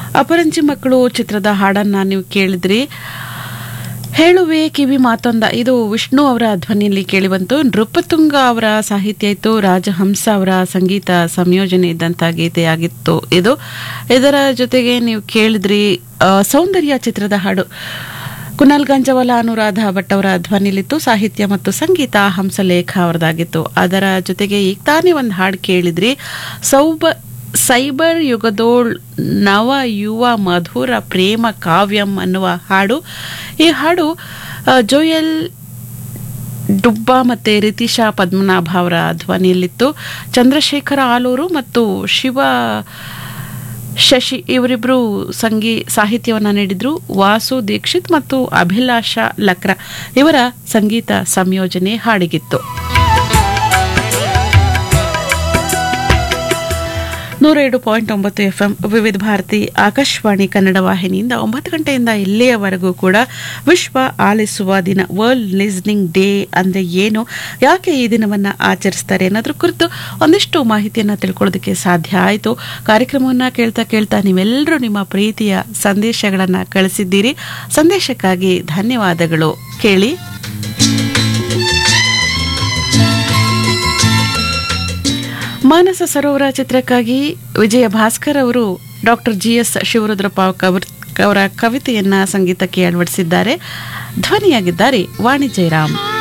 ಅಪರಂಜಿ ಮಕ್ಕಳು ಚಿತ್ರದ ಹಾಡನ್ನ ನೀವು ಕೇಳಿದ್ರಿ ಹೇಳುವೆ ಕಿವಿ ಮಾತೊಂದ ಇದು ವಿಷ್ಣು ಅವರ ಧ್ವನಿಯಲ್ಲಿ ಕೇಳಿಬಂತು ನೃಪತುಂಗ ಅವರ ಸಾಹಿತ್ಯ ಇತ್ತು ರಾಜಹಂಸ ಅವರ ಸಂಗೀತ ಸಂಯೋಜನೆ ಇದ್ದಂಥ ಗೀತೆಯಾಗಿತ್ತು ಇದು ಇದರ ಜೊತೆಗೆ ನೀವು ಕೇಳಿದ್ರಿ ಆ, ಸೌಂದರ್ಯ ಚಿತ್ರದ ಹಾಡು ಕುನಾಲ್ ಗಂಜವಲ ಅನುರಾಧ ಭಟ್ ಅವರ ಧ್ವನಿಲಿತ್ತು ಸಾಹಿತ್ಯ ಮತ್ತು ಸಂಗೀತ ಹಂಸಲೇಖ ಅವರದಾಗಿತ್ತು ಅದರ ಜೊತೆಗೆ ಈಗ ತಾನೇ ಒಂದು ಹಾಡು ಕೇಳಿದ್ರಿ ಸೌಬ ಸೈಬರ್ ಯುಗದೋಳ್ ನವ ಯುವ ಮಧುರ ಪ್ರೇಮ ಕಾವ್ಯಂ ಅನ್ನುವ ಹಾಡು ಈ ಹಾಡು ಆ, ಜೋಯಲ್ ಡುಬ್ಬ ಮತ್ತೆ ರಿತಿಶಾ ಪದ್ಮನಾಭ ಅವರ ಧ್ವನಿಯಲ್ಲಿತ್ತು ಚಂದ್ರಶೇಖರ ಆಲೂರು ಮತ್ತು ಶಿವ ಶಶಿ ಇವರಿಬ್ರು ಸಂಗೀ ಸಾಹಿತ್ಯವನ್ನು ನೀಡಿದ್ರು ವಾಸು ದೀಕ್ಷಿತ್ ಮತ್ತು ಅಭಿಲಾಷ ಲಕ್ರ ಇವರ ಸಂಗೀತ ಸಂಯೋಜನೆ ಹಾಡಿಗಿತ್ತು ನೂರ ಏಳು ಪಾಯಿಂಟ್ ಒಂಬತ್ತು ಎಫ್ ಎಂ ವಿವಿಧ ಭಾರತಿ ಆಕಾಶವಾಣಿ ಕನ್ನಡ ವಾಹಿನಿಯಿಂದ ಒಂಬತ್ತು ಗಂಟೆಯಿಂದ ಇಲ್ಲಿಯವರೆಗೂ ಕೂಡ ವಿಶ್ವ ಆಲಿಸುವ ದಿನ ವರ್ಲ್ಡ್ ಲಿಸ್ನಿಂಗ್ ಡೇ ಅಂದರೆ ಏನು ಯಾಕೆ ಈ ದಿನವನ್ನು ಆಚರಿಸ್ತಾರೆ ಅನ್ನೋದ್ರ ಕುರಿತು ಒಂದಿಷ್ಟು ಮಾಹಿತಿಯನ್ನು ತಿಳ್ಕೊಳ್ಳೋದಕ್ಕೆ ಸಾಧ್ಯ ಆಯಿತು ಕಾರ್ಯಕ್ರಮವನ್ನು ಕೇಳ್ತಾ ಕೇಳ್ತಾ ನೀವೆಲ್ಲರೂ ನಿಮ್ಮ ಪ್ರೀತಿಯ ಸಂದೇಶಗಳನ್ನು ಕಳಿಸಿದ್ದೀರಿ ಸಂದೇಶಕ್ಕಾಗಿ ಧನ್ಯವಾದಗಳು ಕೇಳಿ ಮಾನಸ ಸರೋವರ ಚಿತ್ರಕ್ಕಾಗಿ ವಿಜಯ ಭಾಸ್ಕರ್ ಅವರು ಡಾಕ್ಟರ್ ಜಿ ಎಸ್ ಶಿವರುದ್ರಪ್ಪ ಕವರ್- ಅವರ ಕವಿತೆಯನ್ನ ಸಂಗೀತಕ್ಕೆ ಅಳವಡಿಸಿದ್ದಾರೆ ಧ್ವನಿಯಾಗಿದ್ದಾರೆ ವಾಣಿ ಜಯರಾಮ್